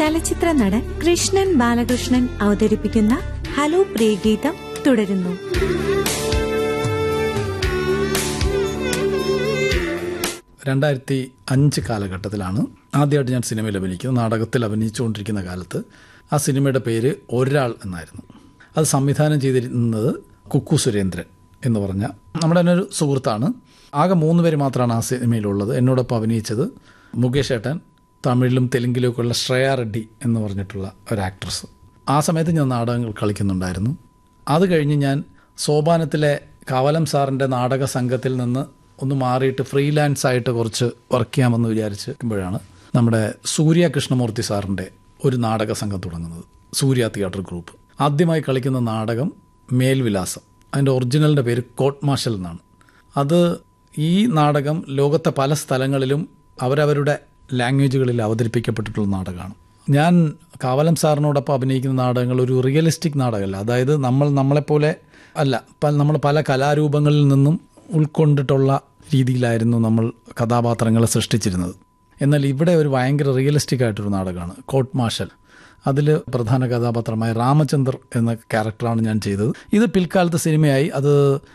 ചലച്ചിത്ര നടൻ കൃഷ്ണൻ ബാലകൃഷ്ണൻ അവതരിപ്പിക്കുന്ന ഹലോ പ്രിയഗീതം തുടരുന്നു രണ്ടായിരത്തി അഞ്ച് കാലഘട്ടത്തിലാണ് ആദ്യമായിട്ട് ഞാൻ സിനിമയിൽ അഭിനയിക്കുന്നത് നാടകത്തിൽ അഭിനയിച്ചുകൊണ്ടിരിക്കുന്ന കാലത്ത് ആ സിനിമയുടെ പേര് ഒരാൾ എന്നായിരുന്നു അത് സംവിധാനം ചെയ്തിരുന്നത് കുക്കു സുരേന്ദ്രൻ എന്ന് പറഞ്ഞ നമ്മുടെ തന്നെ ഒരു സുഹൃത്താണ് ആകെ മൂന്ന് പേര് മാത്രമാണ് ആ സിനിമയിലുള്ളത് എന്നോടൊപ്പം അഭിനയിച്ചത് മുകേഷ് ഏട്ടൻ തമിഴിലും തെലുങ്കിലും ഒക്കെ ഉള്ള ശ്രേയ റെഡ്ഡി എന്ന് പറഞ്ഞിട്ടുള്ള ഒരു ആക്ട്രസ് ആ സമയത്ത് ഞാൻ നാടകങ്ങൾ കളിക്കുന്നുണ്ടായിരുന്നു അത് കഴിഞ്ഞ് ഞാൻ സോപാനത്തിലെ കാവലം സാറിൻ്റെ നാടക സംഘത്തിൽ നിന്ന് ഒന്ന് മാറിയിട്ട് ഫ്രീലാൻസ് ആയിട്ട് കുറച്ച് വർക്ക് ചെയ്യാമെന്ന് വിചാരിച്ചിരിക്കുമ്പോഴാണ് നമ്മുടെ സൂര്യ കൃഷ്ണമൂർത്തി സാറിൻ്റെ ഒരു നാടക സംഘം തുടങ്ങുന്നത് സൂര്യ തിയേറ്റർ ഗ്രൂപ്പ് ആദ്യമായി കളിക്കുന്ന നാടകം മേൽവിലാസം അതിൻ്റെ ഒറിജിനലിൻ്റെ പേര് കോട്ട് മാർഷൽ എന്നാണ് അത് ഈ നാടകം ലോകത്തെ പല സ്ഥലങ്ങളിലും അവരവരുടെ ലാംഗ്വേജുകളിൽ അവതരിപ്പിക്കപ്പെട്ടിട്ടുള്ള നാടകമാണ് ഞാൻ കാവലം സാറിനോടൊപ്പം അഭിനയിക്കുന്ന നാടകങ്ങൾ ഒരു റിയലിസ്റ്റിക് നാടകമല്ല അതായത് നമ്മൾ നമ്മളെപ്പോലെ അല്ല പ- നമ്മൾ പല കലാരൂപങ്ങളിൽ നിന്നും ഉൾക്കൊണ്ടിട്ടുള്ള രീതിയിലായിരുന്നു നമ്മൾ കഥാപാത്രങ്ങളെ സൃഷ്ടിച്ചിരുന്നത് എന്നാൽ ഇവിടെ ഒരു ഭയങ്കര റിയലിസ്റ്റിക് ആയിട്ടൊരു നാടകമാണ് കോട്ട് മാർഷൽ അതിൽ പ്രധാന കഥാപാത്രമായ രാമചന്ദ്രർ എന്ന ക്യാരക്ടറാണ് ഞാൻ ചെയ്തത് ഇത് പിൽക്കാലത്ത് സിനിമയായി അത്